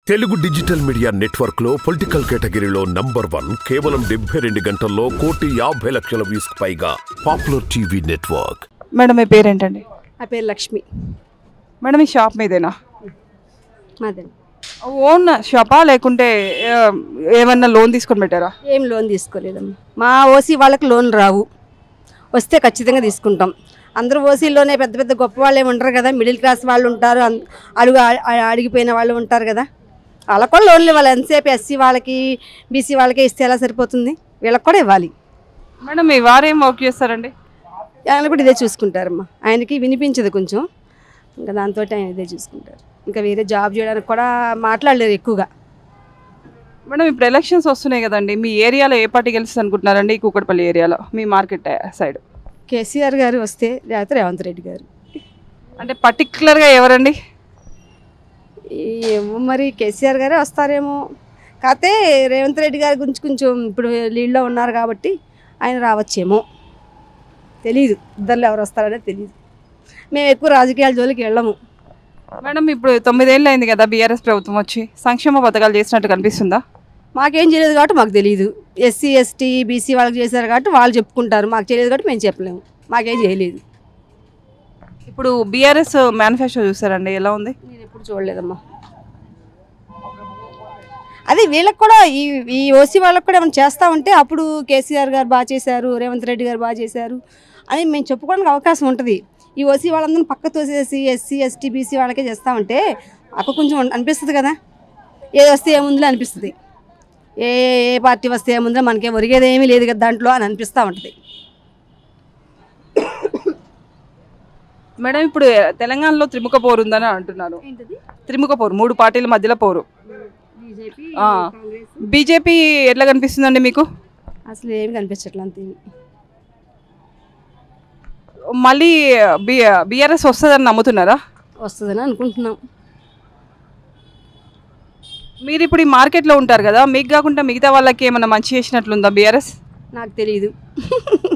Telugu digital media network లో political కేటగిరీలో number one కేవలం డెబ్బై రెండు గంటల్లో కోటి యాభై లక్షల వ్యూస్ పైగా పాపులర్ టీవీ నెట్వర్క్ మేడం మీ పేరేంటండి నా పేరు లక్ష్మి మేడం ఈ షాప్ మీదేనా మాదే ఓన్ షాపా లేకుంటే ఆ, ఏమన్నా లోన్ తీసుకొని పెట్టారా ఏం లోన్ తీసుకోలేదమ్మా మా ఓసీ వాళ్ళకి లోన్ రావు వస్తే ఖచ్చితంగా తీసుకుంటాం అందరూ ఓసీలోనే పెద్ద పెద్ద గొప్ప వాళ్ళు ఏమి ఉండరు కదా మిడిల్ క్లాస్ వాళ్ళు ఉంటారు అన్- అడుగు ఆ- అడిగిపోయిన వాళ్ళు ఉంటారు కదా వాళ్ళకు కూడా లోన్లు ఇవ్వాలి ఎంతసేపు ఎస్సీ వాళ్ళకి బీసీ వాళ్ళకి ఇస్తే ఎలా సరిపోతుంది వీళ్ళకి కూడా ఇవ్వాలి మేడం మీ వారు ఏం వర్క్ చేస్తారండి ఆయన కూడా ఇదే చూసుకుంటారమ్మా ఆయనకి వినిపించదు కొంచెం ఇంకా దాంతో ఆయన ఇదే చూసుకుంటారు ఇంకా వేరే జాబ్ చేయడానికి కూడా మాట్లాడలేరు ఎక్కువగా మేడం ఇప్పుడు ఎలక్షన్స్ వస్తున్నాయి కదండి మీ ఏరియాలో ఏ పార్టీ గెలుస్తుంది అనుకుంటున్నారండి ఈ కూకట్పల్లి ఏరియాలో మీ మార్కెట్ సైడ్ కేసీఆర్ గారు వస్తే లేకపోతే రేవంత్ రెడ్డి గారు అంటే పర్టికులర్గా ఎవరండి ఏమో మరి కేసీఆర్ గారే వస్తారేమో కాకపోతే రేవంత్ రెడ్డి గారి గురించి కొంచెం ఇప్పుడు లీడ్లో ఉన్నారు కాబట్టి ఆయన రావచ్చేమో తెలీదు ఇద్దరు ఎవరు వస్తారనే తెలియదు మేము ఎక్కువ రాజకీయాల జోలికి వెళ్ళము మేడం ఇప్పుడు తొమ్మిదేళ్ళు అయింది కదా బీఆర్ఎస్ ప్రభుత్వం వచ్చి సంక్షేమ పథకాలు చేసినట్టు కనిపిస్తుందా మాకేం చేయలేదు కాబట్టి మాకు తెలియదు ఎస్సీ ఎస్టీ బీసీ వాళ్ళకి చేశారు కాబట్టి వాళ్ళు చెప్పుకుంటారు మాకు తెలియదు కాబట్టి మేము చెప్పలేము మాకేం చేయలేదు ఇప్పుడు బీఆర్ఎస్ మేనిఫెస్టో చూసారండి ఎలా ఉంది నేను ఎప్పుడు చూడలేదమ్మా అదే వీళ్ళకి కూడా ఈ ఈ ఓసీ వాళ్ళకి కూడా ఏమైనా చేస్తా ఉంటే అప్పుడు కేసీఆర్ గారు బాగా చేశారు రేవంత్ రెడ్డి గారు బాగా చేశారు అని మేము చెప్పుకోవడానికి అవకాశం ఉంటుంది ఈ ఓసీ వాళ్ళందరినీ పక్క తోసేసి ఎస్సీ ఎస్టీ బీసీ వాళ్ళకే చేస్తా ఉంటే అక్కడ కొంచెం అనిపిస్తుంది కదా ఏది వస్తే ఏముందిలే అనిపిస్తుంది ఏ ఏ పార్టీ వస్తే ఏముందో మనకేం ఒరిగేది ఏమీ లేదు కదా దాంట్లో అని అనిపిస్తూ ఉంటుంది మేడం ఇప్పుడు తెలంగాణలో త్రిముఖ పోరు ఉందని అంటున్నారు త్రిముఖ పోరు మూడు పార్టీల మధ్యలో పోరు బీజేపీ ఆ. బీజేపీ ఎట్లా కనిపిస్తుందండి మీకు అసలు ఏమి కనిపించట్లేదు అంతే మళ్ళీ బి బీఆర్ఎస్ వస్తుందని నమ్ముతున్నారా వస్తుందని అనుకుంటున్నాం మీరు ఇప్పుడు ఈ మార్కెట్లో ఉంటారు కదా మీకు కాకుండా మిగతా వాళ్ళకి ఏమైనా మంచి చేసినట్లుందా బీఆర్ఎస్ నాకు తెలియదు